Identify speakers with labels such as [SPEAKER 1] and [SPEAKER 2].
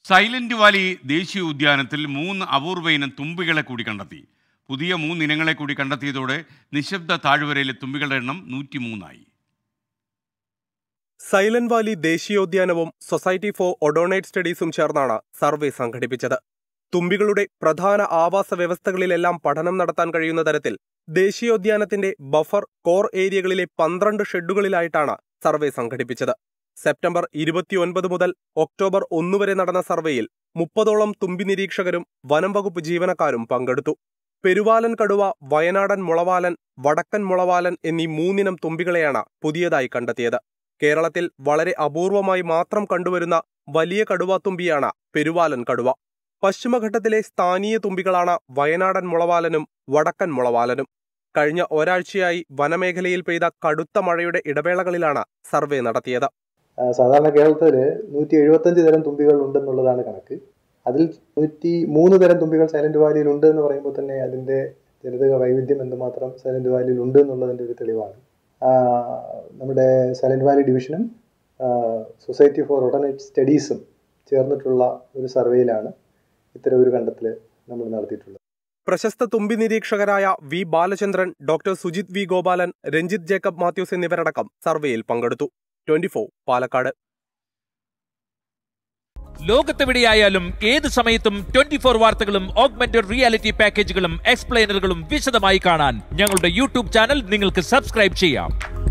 [SPEAKER 1] silent Valley ദേശീയ ഉദ്യാനത്തിൽ മൂന്ന് അപൂർവ ഇനം തുമ്പികളെ കൂടി കണ്ടെത്തി പുതിയ മൂന്ന് ഇനങ്ങളെ കൂടി കണ്ടെത്തിയതോടെ നിശബ്ദ താഴ്വരയിലെ തുമ്പികളുടെ എണ്ണം നൂറ്റിമൂന്നായി
[SPEAKER 2] സൈലന്റ് വാലി ദേശീയോദ്യാനവും സൊസൈറ്റി ഫോർ ഒഡോണേറ്റ് സ്റ്റഡീസും ചേർന്നാണ് സർവേ സംഘടിപ്പിച്ചത് തുമ്പികളുടെ പ്രധാന ആവാസ വ്യവസ്ഥകളിലെല്ലാം പഠനം നടത്താൻ കഴിയുന്ന തരത്തിൽ ദേശീയോദ്യാനത്തിന്റെ ബഫർ കോർ ഏരിയകളിലെ പന്ത്രണ്ട് ഷെഡുകളിലായിട്ടാണ് സർവേ സംഘടിപ്പിച്ചത് സെപ്റ്റംബർ ഇരുപത്തിയൊൻപത് മുതൽ ഒക്ടോബർ ഒന്ന് വരെ നടന്ന സർവേയിൽ മുപ്പതോളം തുമ്പി നിരീക്ഷകരും വനം വകുപ്പ് ജീവനക്കാരും പങ്കെടുത്തു പെരുവാലൻ കടുവ വയനാടൻ മുളവാലൻ വടക്കൻ മുളവാലൻ എന്നീ മൂന്നിനം തുമ്പികളെയാണ് പുതിയതായി കണ്ടെത്തിയത് കേരളത്തിൽ വളരെ അപൂർവമായി മാത്രം കണ്ടുവരുന്ന വലിയ കടുവാത്തുമ്പിയാണ് പെരുവാലൻ കടുവ പശ്ചിമഘട്ടത്തിലെ സ്ഥാനീയ തുമ്പികളാണ് വയനാടൻ മുളവാലനും വടക്കൻ മുളവാലനും കഴിഞ്ഞ ഒരാഴ്ചയായി വനമേഖലയിൽ പെയ്ത കടുത്ത മഴയുടെ ഇടവേളകളിലാണ് സർവേ നടത്തിയത്
[SPEAKER 3] ആ, സാധാരണ കേരളത്തിൽ നൂറ്റി എഴുപത്തഞ്ച് തരം തുമ്പികൾ ഉണ്ടെന്നുള്ളതാണ് കണക്ക് അതിൽ നൂറ്റി മൂന്ന് തരം തുമ്പികൾ സൈലന്റ് വാലിയിൽ ഉണ്ട് എന്ന് പറയുമ്പോൾ തന്നെ അതിൻ്റെ ജനിതക വൈവിധ്യം എന്തുമാത്രം സൈലന്റ് വാലിയിൽ ഉണ്ട് എന്നുള്ളതിൻ്റെ ഒരു തെളിവാണ് ആ, നമ്മുടെ സൈലന്റ് വാലി ഡിവിഷനും സൊസൈറ്റി ഫോർ ഒട്ടനേറ്റ് സ്റ്റഡീസും ചേർന്നിട്ടുള്ള ഒരു സർവേയിലാണ് ഇത്തരം ഒരു കണ്ടെത്തൽ നമ്മൾ നടത്തിയിട്ടുള്ളത്
[SPEAKER 2] പ്രശസ്ത തുമ്പി നിരീക്ഷകരായ V Balachandran doctor Sujith V Gopalan Ranjith Jacob Mathews എന്നിവരടക്കം സർവേയിൽ പങ്കെടുത്തു ട്വന്റി പാലക്കാട്
[SPEAKER 4] ലോകത്തെവിടെയായാലും ഏത് സമയത്തും ട്വന്റി ഫോർ വാർത്തകളും ഓഗ്മെന്റഡ് റിയാലിറ്റി പാക്കേജുകളും എക്സ്പ്ലെയിനറുകളും വിശദമായി കാണാൻ ഞങ്ങളുടെ യൂട്യൂബ് ചാനൽ നിങ്ങൾക്ക് സബ്സ്ക്രൈബ് ചെയ്യാം